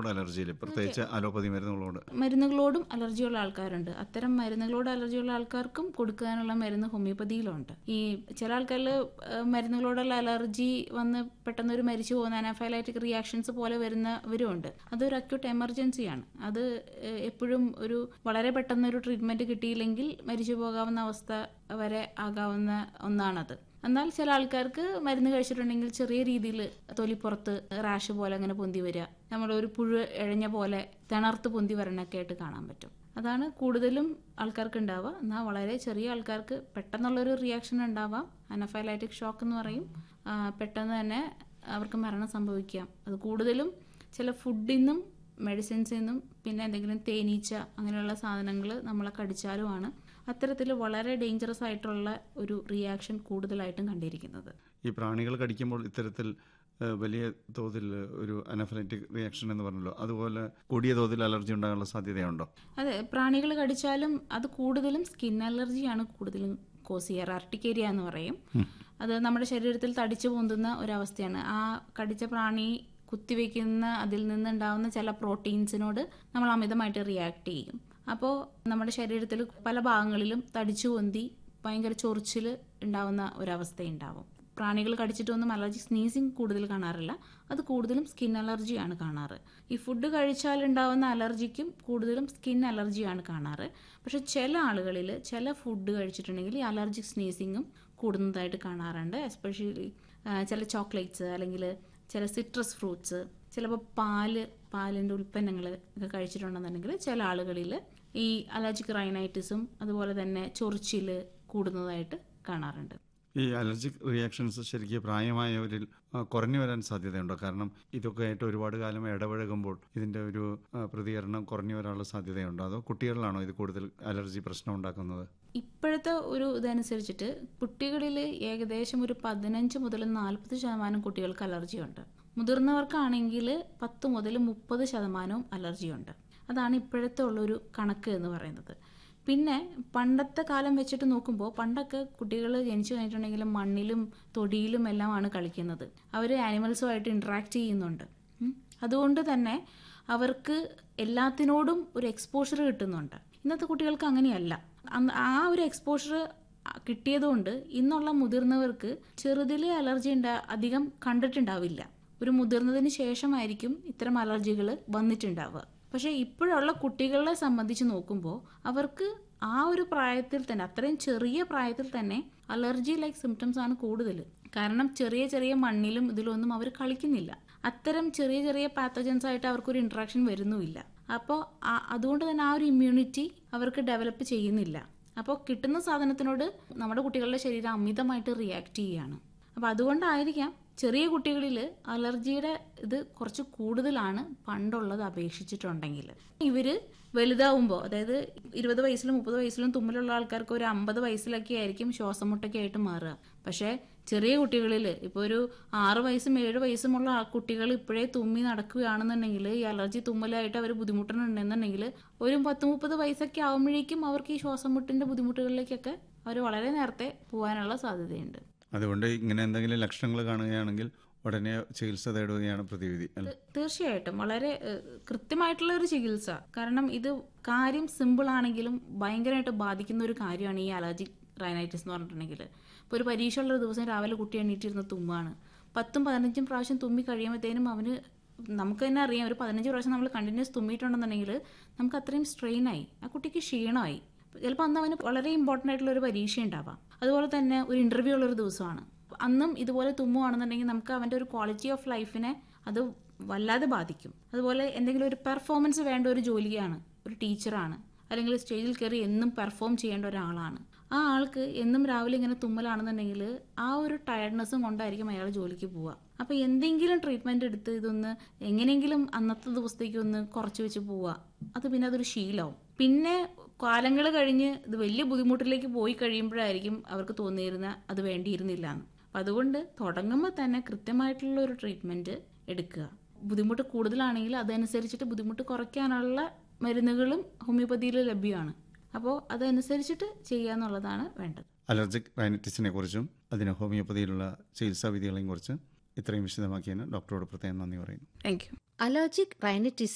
മരുന്നുകളോട് അലർജിയിൽ പ്രത്യേകിച്ച് അലോപ്പതി മരുന്നുകളോട് മരുന്നുകളോടും അലർജിയുള്ള ആൾക്കാരുണ്ട് അത്തരം മരുന്നുകളോട് അലർജിയുള്ള ആൾക്കാർക്കും കൊടുക്കാനുള്ള മരുന്ന് ഹോമിയോപ്പതിയിലുണ്ട് ഈ ചില ആൾക്കാരിൽ മരുന്നുകളോടുള്ള അലർജി വന്ന് പെട്ടെന്ന് ഒരു മരിച്ചു പോകുന്ന അനാഫൈലൈറ്റിക് റിയാക്ഷൻസ് പോലെ വരുന്നവരും ഉണ്ട് അതൊരു അക്യൂട്ട് എമർജൻസിയാണ് അത് ഏഹ്, എപ്പോഴും ഒരു വളരെ പെട്ടെന്ന് ഒരു ട്രീറ്റ്മെന്റ് കിട്ടിയില്ലെങ്കിൽ മരിച്ചു പോകാവുന്ന അവസ്ഥ വരെ ആകാവുന്ന ഒന്നാണത് എന്നാൽ ചില ആൾക്കാർക്ക് മരുന്ന് കഴിച്ചിട്ടുണ്ടെങ്കിൽ ചെറിയ രീതിയിൽ തൊലിപ്പുറത്ത് റാഷ് പോലെ അങ്ങനെ പൊന്തി വരിക നമ്മുടെ ഒരു പുഴു ഇഴഞ്ഞ പോലെ തിണർത്ത് പൊന്തി വരണൊക്കെ ആയിട്ട് കാണാൻ പറ്റും അതാണ് കൂടുതലും ആൾക്കാർക്ക് ഉണ്ടാവുക എന്നാൽ വളരെ ചെറിയ ആൾക്കാർക്ക് പെട്ടെന്നുള്ളൊരു റിയാക്ഷൻ ഉണ്ടാവാം അനഫൈലൈറ്റിക് ഷോക്ക് എന്ന് പറയും ആ, പെട്ടെന്ന് തന്നെ അവർക്ക് മരണം സംഭവിക്കാം അത് കൂടുതലും ചില ഫുഡിൽ നിന്നും മെഡിസിൻസിൽ നിന്നും പിന്നെ എന്തെങ്കിലും തേനീച്ച അങ്ങനെയുള്ള സാധനങ്ങൾ നമ്മളെ കടിച്ചാലുമാണ് അത്തരത്തിൽ വളരെ ഡേഞ്ചറസ് ആയിട്ടുള്ള ഒരു റിയാക്ഷൻ കൂടുതലായിട്ടും കണ്ടിരിക്കുന്നത് ഈ പ്രാണികൾ കടിക്കുമ്പോൾ ഇത്തരത്തിൽ ഏഹ്, വലിയ തോതിൽ ഒരു അനഫലറ്റിക് റിയാക്ഷൻ എന്ന് പറഞ്ഞല്ലോ അതുപോലെ കൂടിയ തോതിൽ അലർജി ഉണ്ടാകാനുള്ള സാധ്യതയുണ്ടോ അതെ പ്രാണികൾ കടിച്ചാലും അത് കൂടുതലും സ്കിൻ അലർജിയാണ് കൂടുതലും കോസ് ചെയ്യാറ് അർട്ടിക്കേരിയ എന്ന് പറയും അത് നമ്മുടെ ശരീരത്തിൽ തടിച്ചു പൊന്തുന്ന ഒരവസ്ഥയാണ് ആ കടിച്ച പ്രാണി കുത്തിവെക്കുന്ന അതിൽ നിന്നുണ്ടാവുന്ന ചില പ്രോട്ടീൻസിനോട് നമ്മൾ അമിതമായിട്ട് റിയാക്ട് ചെയ്യും അപ്പോൾ നമ്മുടെ ശരീരത്തിൽ പല ഭാഗങ്ങളിലും തടിച്ചു പൊന്തി ഭയങ്കര ചൊറിച്ചിൽ ഉണ്ടാവുന്ന ഒരവസ്ഥയുണ്ടാവും പ്രാണികൾ കടിച്ചിട്ടൊന്നും അലർജി സ്നീസിങ് കൂടുതൽ കാണാറില്ല അത് കൂടുതലും സ്കിൻ അലർജിയാണ് കാണാറ് ഈ ഫുഡ് കഴിച്ചാൽ ഉണ്ടാവുന്ന അലർജിക്കും കൂടുതലും സ്കിൻ അലർജിയാണ് കാണാറ് പക്ഷെ ചില ആളുകളിൽ ചില ഫുഡ് കഴിച്ചിട്ടുണ്ടെങ്കിൽ ഈ അലർജിക് സ്നീസിങ്ങും കൂടുന്നതായിട്ട് കാണാറുണ്ട് എസ്പെഷ്യലി ചില ചോക്ലേറ്റ്സ് അല്ലെങ്കിൽ ചില സിട്രസ് ഫ്രൂട്ട്സ് ചിലപ്പോൾ പാല് പാലിൻ്റെ ഉൽപ്പന്നങ്ങൾ ഒക്കെ കഴിച്ചിട്ടുണ്ടെന്നുണ്ടെങ്കിൽ ചില ആളുകളിൽ ഈ അലർജിക് റൈനൈറ്റിസും അതുപോലെ തന്നെ ചൊറിച്ചിൽ കൂടുന്നതായിട്ട് കാണാറുണ്ട് ഈ അലർജിക് റിയാക്ഷൻസ് ശരിക്കും പ്രായമായവരിൽ ആ, കുറഞ്ഞു വരാൻ സാധ്യതയുണ്ടോ കാരണം ഇതൊക്കെ ആയിട്ട് ഒരുപാട് കാലം ഇടപഴകുമ്പോൾ ഇതിന്റെ ഒരു ആ, പ്രതികരണം കുറഞ്ഞു വരാനുള്ള സാധ്യതയുണ്ടോ അതോ കുട്ടികളിലാണോ ഇത് കൂടുതൽ അലർജി പ്രശ്നം ഉണ്ടാക്കുന്നത് ഇപ്പോഴത്തെ ഒരു ഇതനുസരിച്ചിട്ട് കുട്ടികളിൽ ഏകദേശം ഒരു പതിനഞ്ച് മുതൽ നാൽപ്പത് ശതമാനം കുട്ടികൾക്ക് അലർജിയുണ്ട് മുതിർന്നവർക്കാണെങ്കിൽ പത്ത് മുതൽ മുപ്പത് ശതമാനവും അലർജിയുണ്ട് അതാണ് ഇപ്പോഴത്തെ ഉള്ളൊരു കണക്ക് എന്ന് പറയുന്നത് പിന്നെ പണ്ടത്തെ കാലം വെച്ചിട്ട് നോക്കുമ്പോൾ പണ്ടൊക്കെ കുട്ടികൾ ജനിച്ചു കഴിഞ്ഞിട്ടുണ്ടെങ്കിൽ മണ്ണിലും തൊടിയിലും എല്ലാമാണ് കളിക്കുന്നത് അവർ ആനിമൽസുമായിട്ട് ഇൻട്രാക്ട് ചെയ്യുന്നുണ്ട് ഉം. അതുകൊണ്ട് തന്നെ അവർക്ക് എല്ലാത്തിനോടും ഒരു എക്സ്പോഷർ കിട്ടുന്നുണ്ട് ഇന്നത്തെ കുട്ടികൾക്ക് അങ്ങനെയല്ല അന്ന് ആ ഒരു എക്സ്പോഷർ കിട്ടിയതുകൊണ്ട് ഇന്നുള്ള മുതിർന്നവർക്ക് ചെറുതിലെ അലർജി ഉണ്ടാ അധികം കണ്ടിട്ടുണ്ടാവില്ല ഒരു മുതിർന്നതിന് ശേഷമായിരിക്കും ഇത്തരം അലർജികൾ വന്നിട്ടുണ്ടാവുക പക്ഷേ ഇപ്പോഴുള്ള കുട്ടികളെ സംബന്ധിച്ച് നോക്കുമ്പോൾ അവർക്ക് ആ ഒരു പ്രായത്തിൽ തന്നെ അത്രയും ചെറിയ പ്രായത്തിൽ തന്നെ അലർജി ലൈക്ക് സിംറ്റംസ് ആണ് കൂടുതൽ കാരണം ചെറിയ ചെറിയ മണ്ണിലും ഇതിലൊന്നും അവർ കളിക്കുന്നില്ല അത്തരം ചെറിയ ചെറിയ പാത്തജൻസ് ആയിട്ട് അവർക്കൊരു ഇൻട്രാക്ഷൻ വരുന്നുമില്ല അപ്പോൾ അതുകൊണ്ട് തന്നെ ആ ഒരു ഇമ്മ്യൂണിറ്റി അവർക്ക് ഡെവലപ്പ് ചെയ്യുന്നില്ല അപ്പോൾ കിട്ടുന്ന സാധനത്തിനോട് നമ്മുടെ കുട്ടികളുടെ ശരീരം അമിതമായിട്ട് റിയാക്ട് ചെയ്യുകയാണ് അപ്പോൾ അതുകൊണ്ടായിരിക്കാം ചെറിയ കുട്ടികളിൽ അലർജിയുടെ ഇത് കുറച്ച് കൂടുതലാണ് പണ്ടുള്ളത് അപേക്ഷിച്ചിട്ടുണ്ടെങ്കിൽ ഇവർ വലുതാവുമ്പോൾ അതായത് ഇരുപത് വയസ്സിലും മുപ്പത് വയസ്സിലും തുമ്മലുള്ള ആൾക്കാർക്ക് ഒരു അമ്പത് വയസ്സിലൊക്കെ ആയിരിക്കും ശ്വാസം മുട്ടൊക്കെ ആയിട്ട് മാറുക പക്ഷേ ചെറിയ കുട്ടികളിൽ ഇപ്പോൾ ഒരു ആറ് വയസ്സും ഏഴ് വയസ്സുമുള്ള ആ കുട്ടികൾ ഇപ്പോഴേ തുമ്മി നടക്കുകയാണെന്നുണ്ടെങ്കിൽ ഈ അലർജി തുമ്മലായിട്ട് അവർ ബുദ്ധിമുട്ടുന്നുണ്ടെന്നുണ്ടെങ്കിൽ ഒരു പത്ത് മുപ്പത് വയസ്സൊക്കെ ആകുമ്പോഴേക്കും അവർക്ക് ഈ ശ്വാസം മുട്ടിൻ്റെ ബുദ്ധിമുട്ടുകളിലേക്കൊക്കെ അവർ വളരെ നേരത്തെ പോകാനുള്ള സാധ്യതയുണ്ട് അതുകൊണ്ട് ഇങ്ങനെ എന്തെങ്കിലും ലക്ഷണങ്ങൾ കാണുകയാണെങ്കിൽ ഉടനെ ചികിത്സ തേടുകയാണ് പ്രതിവിധി അല്ലേ തീർച്ചയായിട്ടും വളരെ ഏഹ്, കൃത്യമായിട്ടുള്ള ഒരു ചികിത്സ കാരണം ഇത് കാര്യം സിമ്പിൾ ആണെങ്കിലും ഭയങ്കരമായിട്ട് ബാധിക്കുന്ന ഒരു കാര്യമാണ് ഈ അലർജിക് റൈനൈറ്റിസ് എന്ന് പറഞ്ഞിട്ടുണ്ടെങ്കിൽ ഇപ്പോൾ ഒരു പരീക്ഷയുള്ള ഒരു ദിവസം രാവിലെ കുട്ടി എണീറ്റിരുന്ന തുമ്മാണ് പത്തും പതിനഞ്ചും പ്രാവശ്യം തുമ്മി കഴിയുമ്പോഴത്തേനും അവന് നമുക്ക് തന്നെ അറിയാം ഒരു പതിനഞ്ച് പ്രാവശ്യം നമ്മൾ കണ്ടിന്യൂസ് തുമ്മിയിട്ടുണ്ടെന്നുണ്ടെങ്കിൽ നമുക്ക് അത്രയും സ്ട്രെയിനായി ആ കുട്ടിക്ക് ക്ഷീണമായി ചിലപ്പോൾ അന്ന് അവന് വളരെ ഇമ്പോർട്ടൻ്റ് ആയിട്ടുള്ള ഒരു പരീക്ഷ ഉണ്ടാവാം അതുപോലെ തന്നെ ഒരു ഇൻ്റർവ്യൂ ഉള്ള ഒരു ദിവസമാണ് അന്നും ഇതുപോലെ തുമ്മുവാണെന്നുണ്ടെങ്കിൽ നമുക്ക് അവൻ്റെ ഒരു ക്വാളിറ്റി ഓഫ് ലൈഫിനെ അത് വല്ലാതെ ബാധിക്കും അതുപോലെ എന്തെങ്കിലും ഒരു പെർഫോമൻസ് വേണ്ട ഒരു ജോലിയാണ് ഒരു ടീച്ചറാണ് അല്ലെങ്കിൽ സ്റ്റേജിൽ കയറി എന്നും പെർഫോം ചെയ്യേണ്ട ഒരാളാണ് ആ ആൾക്ക് എന്നും രാവിലെ ഇങ്ങനെ തുമ്മലാണെന്നുണ്ടെങ്കിൽ ആ ഒരു ടയർഡ്നെസ്സും കൊണ്ടായിരിക്കും അയാൾ ജോലിക്ക് പോവുക അപ്പോൾ എന്തെങ്കിലും ട്രീറ്റ്മെൻറ്റ് എടുത്ത് ഇതൊന്ന് എങ്ങനെയെങ്കിലും അന്നത്തെ ദിവസത്തേക്ക് ഒന്ന് കുറച്ച് വെച്ച് പോവുക അത് പിന്നെ അതൊരു ശീലമാവും പിന്നെ കാലങ്ങൾ കഴിഞ്ഞ് ഇത് വലിയ ബുദ്ധിമുട്ടിലേക്ക് പോയി കഴിയുമ്പോഴായിരിക്കും അവർക്ക് തോന്നിയിരുന്ന അത് വേണ്ടിയിരുന്നില്ല എന്ന് അപ്പം അതുകൊണ്ട് തുടങ്ങുമ്പോൾ തന്നെ കൃത്യമായിട്ടുള്ള ഒരു ട്രീറ്റ്മെൻറ്റ് എടുക്കുക ബുദ്ധിമുട്ട് കൂടുതലാണെങ്കിൽ അതനുസരിച്ചിട്ട് ബുദ്ധിമുട്ട് കുറയ്ക്കാനുള്ള മരുന്നുകളും ഹോമിയോപ്പതിയിൽ ലഭ്യമാണ് അപ്പോൾ അതനുസരിച്ചിട്ട് ചെയ്യുക എന്നുള്ളതാണ് വേണ്ടത് അലർജിക് റൈനറ്റിസിനെ കുറിച്ചും അതിന് ഹോമിയോപ്പതിയിലുള്ള ചികിത്സാ വിധികളെയും കുറിച്ച് ഇത്രയും വിശദമാക്കിയതിന് ഡോക്ടറോട് പ്രത്യേകം നന്ദി പറയുന്നു താങ്ക് യു അലർജിക് റൈനറ്റിസ്